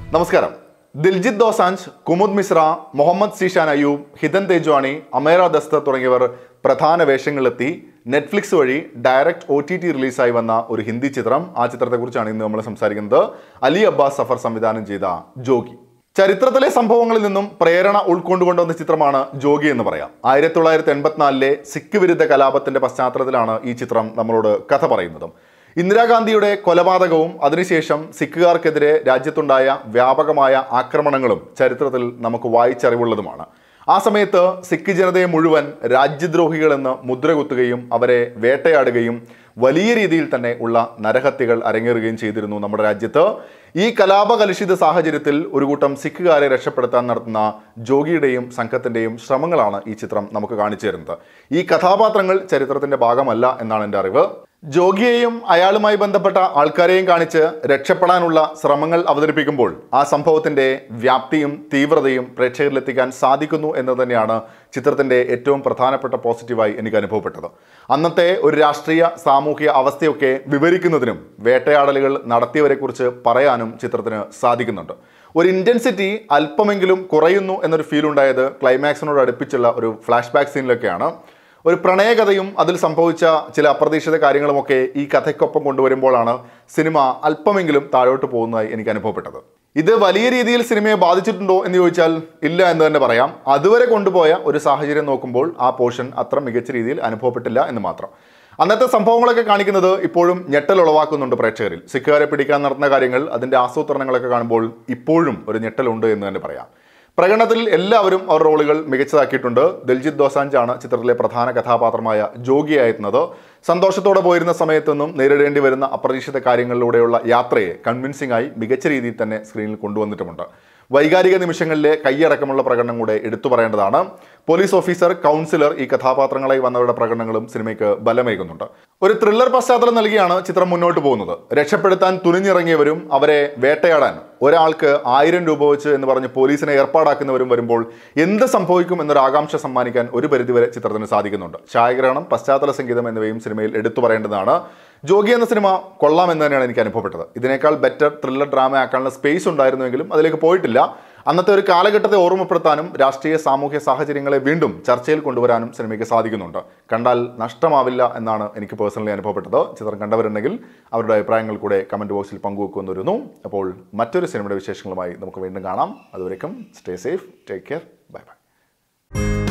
നമസ്കാരം ദിൽജിത് ദോസാഞ്ച് കുമുദ് മിശ്ര മുഹമ്മദ് സീഷാൻ അയ്യൂബ് ഹിതൻ തേജ്വാണി അമേര ദസ്ത തുടങ്ങിയവർ പ്രധാന വേഷങ്ങളിലെത്തി നെറ്റ്ഫ്ലിക്സ് വഴി ഡയറക്റ്റ് ഒ ടി ടി റിലീസായി വന്ന ഒരു ഹിന്ദി ചിത്രം ആ ചിത്രത്തെക്കുറിച്ചാണ് ഇന്ന് നമ്മൾ സംസാരിക്കുന്നത് അലി അബ്ബാസ് സഫർ സംവിധാനം ചെയ്ത ജോഗി ചരിത്രത്തിലെ സംഭവങ്ങളിൽ നിന്നും പ്രേരണ ഉൾക്കൊണ്ടുകൊണ്ടുവന്ന ചിത്രമാണ് ജോഗി എന്ന് പറയാം ആയിരത്തി തൊള്ളായിരത്തി എൺപത്തിനാലിലെ സിഖ് വിരുദ്ധ കലാപത്തിന്റെ പശ്ചാത്തലത്തിലാണ് ഈ ചിത്രം നമ്മളോട് കഥ പറയുന്നതും ഇന്ദിരാഗാന്ധിയുടെ കൊലപാതകവും അതിനുശേഷം സിഖുകാർക്കെതിരെ രാജ്യത്തുണ്ടായ വ്യാപകമായ ആക്രമണങ്ങളും ചരിത്രത്തിൽ നമുക്ക് വായിച്ചറിവുള്ളതുമാണ് ആ സമയത്ത് സിഖ് ജനതയെ മുഴുവൻ രാജ്യദ്രോഹികളെന്ന് മുദ്രകുത്തുകയും അവരെ വേട്ടയാടുകയും വലിയ രീതിയിൽ തന്നെ ഉള്ള നരഹത്യകൾ അരങ്ങേറുകയും ചെയ്തിരുന്നു നമ്മുടെ രാജ്യത്ത് ഈ കലാപകലുഷിത സാഹചര്യത്തിൽ ഒരു കൂട്ടം സിഖുകാരെ രക്ഷപ്പെടുത്താൻ നടത്തുന്ന ജോഗിയുടെയും സംഘത്തിന്റെയും ശ്രമങ്ങളാണ് ഈ ചിത്രം നമുക്ക് കാണിച്ചു തരുന്നത് ഈ കഥാപാത്രങ്ങൾ ചരിത്രത്തിന്റെ ഭാഗമല്ല എന്നാണ് എൻ്റെ അറിവ് ജോഗിയെയും അയാളുമായി ബന്ധപ്പെട്ട ആൾക്കാരെയും കാണിച്ച് രക്ഷപ്പെടാനുള്ള ശ്രമങ്ങൾ അവതരിപ്പിക്കുമ്പോൾ ആ സംഭവത്തിന്റെ വ്യാപ്തിയും തീവ്രതയും പ്രേക്ഷകരിലെത്തിക്കാൻ സാധിക്കുന്നു എന്ന് തന്നെയാണ് ചിത്രത്തിന്റെ ഏറ്റവും പ്രധാനപ്പെട്ട പോസിറ്റീവായി എനിക്ക് അനുഭവപ്പെട്ടത് അന്നത്തെ ഒരു രാഷ്ട്രീയ സാമൂഹിക അവസ്ഥയൊക്കെ വിവരിക്കുന്നതിനും വേട്ടയാടലുകൾ നടത്തിയവരെക്കുറിച്ച് പറയാനും ചിത്രത്തിന് സാധിക്കുന്നുണ്ട് ഒരു ഇൻറ്റൻസിറ്റി അല്പമെങ്കിലും കുറയുന്നു എന്നൊരു ഫീൽ ഉണ്ടായത് ക്ലൈമാക്സിനോട് അടുപ്പിച്ചുള്ള ഒരു ഫ്ലാഷ് ബാക്ക് സീനിലൊക്കെയാണ് ഒരു പ്രണയകഥയും അതിൽ സംഭവിച്ച ചില അപ്രതീക്ഷിത കാര്യങ്ങളുമൊക്കെ ഈ കഥയ്ക്കൊപ്പം കൊണ്ടുവരുമ്പോഴാണ് സിനിമ അല്പമെങ്കിലും താഴോട്ട് പോകുന്നതായി എനിക്ക് അനുഭവപ്പെട്ടത് ഇത് വലിയ രീതിയിൽ സിനിമയെ ബാധിച്ചിട്ടുണ്ടോ എന്ന് ചോദിച്ചാൽ ഇല്ല എന്ന് തന്നെ പറയാം അതുവരെ കൊണ്ടുപോയ ഒരു സാഹചര്യം നോക്കുമ്പോൾ ആ പോർഷൻ അത്ര മികച്ച രീതിയിൽ അനുഭവപ്പെട്ടില്ല എന്ന് മാത്രം അന്നത്തെ സംഭവങ്ങളൊക്കെ കാണിക്കുന്നത് ഇപ്പോഴും ഞെട്ടൽ ഉളവാക്കുന്നുണ്ട് പ്രേക്ഷകരിൽ സിഖുകാരെ പിടിക്കാൻ നടത്തുന്ന കാര്യങ്ങൾ അതിൻ്റെ ആസൂത്രണങ്ങളൊക്കെ കാണുമ്പോൾ ഇപ്പോഴും ഒരു ഞെട്ടലുണ്ട് എന്ന് തന്നെ പറയാം പ്രകടനത്തിൽ എല്ലാവരും അവർ റോളുകൾ മികച്ചതാക്കിയിട്ടുണ്ട് ദിൽജിത് ദോസാഞ്ചാണ് ചിത്രത്തിലെ പ്രധാന കഥാപാത്രമായ ജോഗിയായിരുന്നത് സന്തോഷത്തോടെ പോയിരുന്ന സമയത്തു നിന്നും നേരിടേണ്ടി വരുന്ന അപ്രതീക്ഷിത കാര്യങ്ങളിലൂടെയുള്ള യാത്രയെ കൺവിൻസിംഗ് ആയി മികച്ച രീതിയിൽ തന്നെ സ്ക്രീനിൽ കൊണ്ടുവന്നിട്ടുമുണ്ട് വൈകാരിക നിമിഷങ്ങളിലെ കൈയടക്കമുള്ള പ്രകടനം കൂടെ എടുത്തു പറയേണ്ടതാണ് പോലീസ് ഓഫീസർ കൗൺസിലർ ഈ കഥാപാത്രങ്ങളായി വന്നവരുടെ പ്രകടനങ്ങളും സിനിമയ്ക്ക് ബലമേകുന്നുണ്ട് ഒരു ത്രില്ലർ പശ്ചാത്തലം നൽകിയാണ് ചിത്രം മുന്നോട്ട് പോകുന്നത് രക്ഷപ്പെടുത്താൻ തുനിഞ്ഞിറങ്ങിയവരും അവരെ വേട്ടയാടാൻ ഒരാൾക്ക് ആയിരം രൂപ വെച്ച് എന്ന് പറഞ്ഞ് പോലീസിനെ ഏർപ്പാടാക്കുന്നവരും വരുമ്പോൾ എന്ത് സംഭവിക്കും എന്നൊരു ആകാംക്ഷ സമ്മാനിക്കാൻ ഒരു പരിധിവരെ ചിത്രത്തിന് സാധിക്കുന്നുണ്ട് ഛായാഗ്രഹണം പശ്ചാത്തല സംഗീതം എന്നിവയും സിനിമയിൽ എടുത്തു പറയേണ്ടതാണ് ജോഗി എന്ന സിനിമ കൊള്ളാമെന്ന് തന്നെയാണ് എനിക്ക് അനുഭവപ്പെട്ടത് ഇതിനേക്കാൾ ബെറ്റർ ത്രില്ലർ ഡ്രാമ ആക്കാനുള്ള സ്പേസ് ഉണ്ടായിരുന്നുവെങ്കിലും അതിലേക്ക് പോയിട്ടില്ല അന്നത്തെ ഒരു കാലഘട്ടത്തെ ഓർമ്മപ്പെടുത്താനും രാഷ്ട്രീയ സാമൂഹ്യ സാഹചര്യങ്ങളെ വീണ്ടും ചർച്ചയിൽ കൊണ്ടുവരാനും സിനിമയ്ക്ക് സാധിക്കുന്നുണ്ട് കണ്ടാൽ നഷ്ടമാവില്ല എന്നാണ് എനിക്ക് പേഴ്സണലി അനുഭവപ്പെട്ടത് ചിത്രം കണ്ടവരുണ്ടെങ്കിൽ അവരുടെ അഭിപ്രായങ്ങൾ കൂടെ കമൻറ്റ് ബോക്സിൽ പങ്കുവെക്കുമെന്ന് വരുന്നു അപ്പോൾ മറ്റൊരു സിനിമയുടെ വിശേഷങ്ങളുമായി നമുക്ക് വീണ്ടും കാണാം അതുവരേക്കും stay safe take care bye by